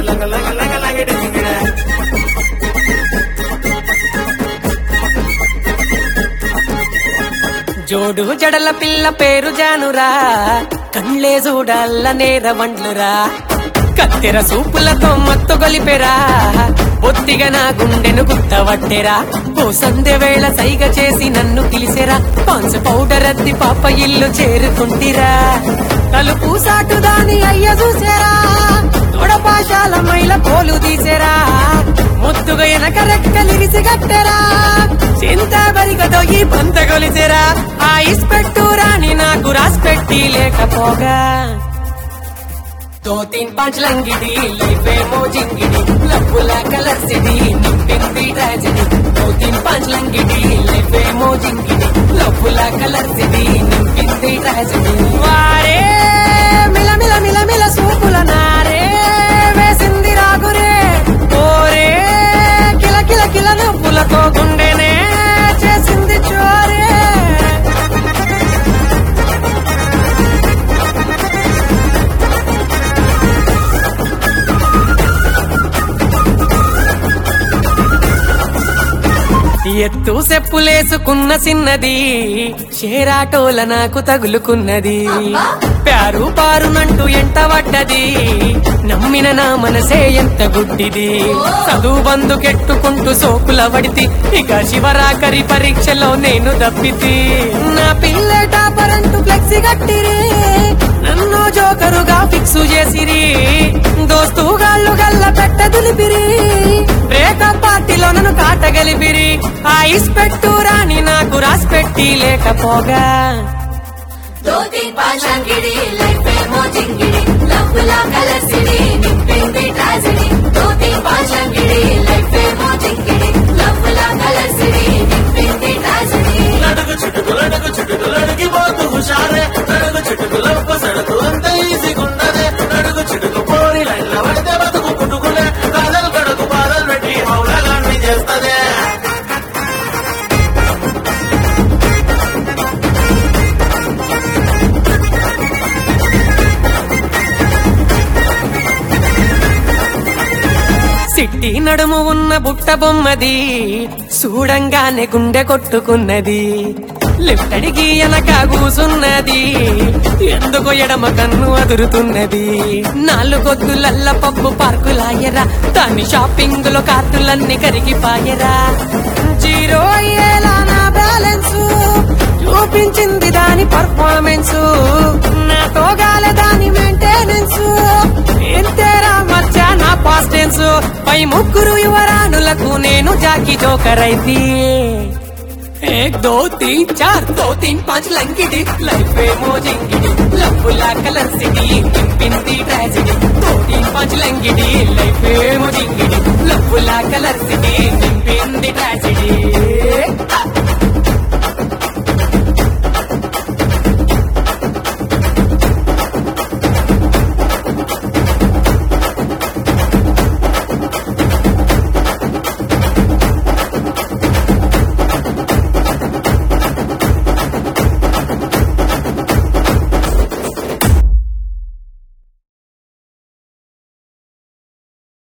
లంగ లంగ లంగ లంగడి జింగిడ జోడు జడల పిల్ల పేరు జానురా కళ్ళే చూడల్ల నేర వండ్లురా కత్తెర సూపులతో మత్తు గొలిపెరా బొత్తిగా నా గుండెను గుత్తవట్టెరా ఓ సంధ్య వేళ సైగ చేసి నన్ను పిలిచెరా పాన్స్ పౌడర్ అద్ది పాప ఇల్లు చేరుకుంటిరా తలుపు సాటు దాని అయ్య చూసారా తొడపాశాల మైల పోలు తీసేరా ముద్దుగా వెనక రెక్కలిరిసి కట్టెరా చింత బరిగతో ఈ పంత గొలిచెరా ఆ ఇస్పెట్టు రాని నాకు రాసిపెట్టి లేకపోగా దో తీన్ పాంచ్ లంగిడి లైఫ్ ఏమో జింగిడి లప్పుల కలర్ సిడి నింపింది ట్రాజెడీ దో తీన్ పాంచ్ లంగిడి లైఫ్ ఏమో జింగిడి లప్పుల కలర్ సిడి నింపింది ట్రాజెడీ వారే మిల మిల మిల మిల సూపుల నారే వేసింది రాగురే ఓరే కిల కిల కిల నవ్వులతో గుండెనే చేసింది చోరే ఎత్తు సెప్పులేసుకున్న చిన్నది షేరాటోల నాకు తగులుకున్నది ప్యారు పారునంటూ ఎంట పడ్డది నమ్మిన నా మనసే ఎంత గుడ్డిది చదువు బందుకెట్టుకుంటూ సోకుల వడితి ఇక శివరాకరి పరీక్షలో నేను దప్పితి నా పిల్ల టాపర్ అంటూ ఫ్లెక్సీ కట్టిరి నన్ను జోకరుగా ఫిక్స్ చేసిరి దోస్తుగాళ్ళు గల్ల పెట్ట దులిపిరి బ్రేకప్ పార్టీలో నన్ను కాటగలిపిరి ఆ ఇస్పెట్టు రాని నాకు రాసిపెట్టి లేకపోగా दो तीन पाँच अंगिड़ी लाइफ में मोजिंगिड़ी लफुला कलर सिड़ी निंपिंदी ट्रेजेडी दो तीन पाँच अंगिड़ी लाइफ में मोजिंगिड़ी लफुला कलर सिड़ी निंपिंदी ट्रेजेडी నడుగు చుట్టుకులు అడుగు చుట్టుకులు అడిగి పోతు హుషారే నడుగు చుట్టుకులు సడుకు అంత ఈజీగున్నదే నడుగు చుట్టుకు పోరి లైన్ల పడితే బతుకు పుట్టుకునే కాదలు కడుగు బాధలు పెట్టి మౌలగాన్ని చేస్తదే సిట్టి నడుము ఉన్న బుట్ట బొమ్మది చూడంగానే గుండె కొట్టుకున్నది లెఫ్ట్ అడిగి వెనక కూసున్నది ఎందుకు ఎడమ కన్ను అదురుతున్నది నాలుగొద్దులల్ల పప్పు పార్కులాయరా దాని షాపింగ్ లో కార్టులన్నీ కరిగిపాయరా జీరో అయ్యేలా నా బ్యాలెన్స్ చూపించింది దాని పర్ఫార్మెన్స్ నాతో గాలే దాని మెయింటెనెన్స్ ఎంతేరా మచ్చా నా పాస్ట్ టెన్స్ పై ముగ్గురు యువరాణులకు నేను జాకి జోకర్ అయితే एक दो तीन चार दो तीन पाँच लंगिडी लाइफ ఏమో జింగిడి లవ్వులా కలర్ సిటీ నింపింది ట్రాజెడీ दो तीन पाँच लंगिडी लाइफ ఏమో జింగిడి లవ్వులా కలర్ సిటీ నింపింది ట్రాజెడీ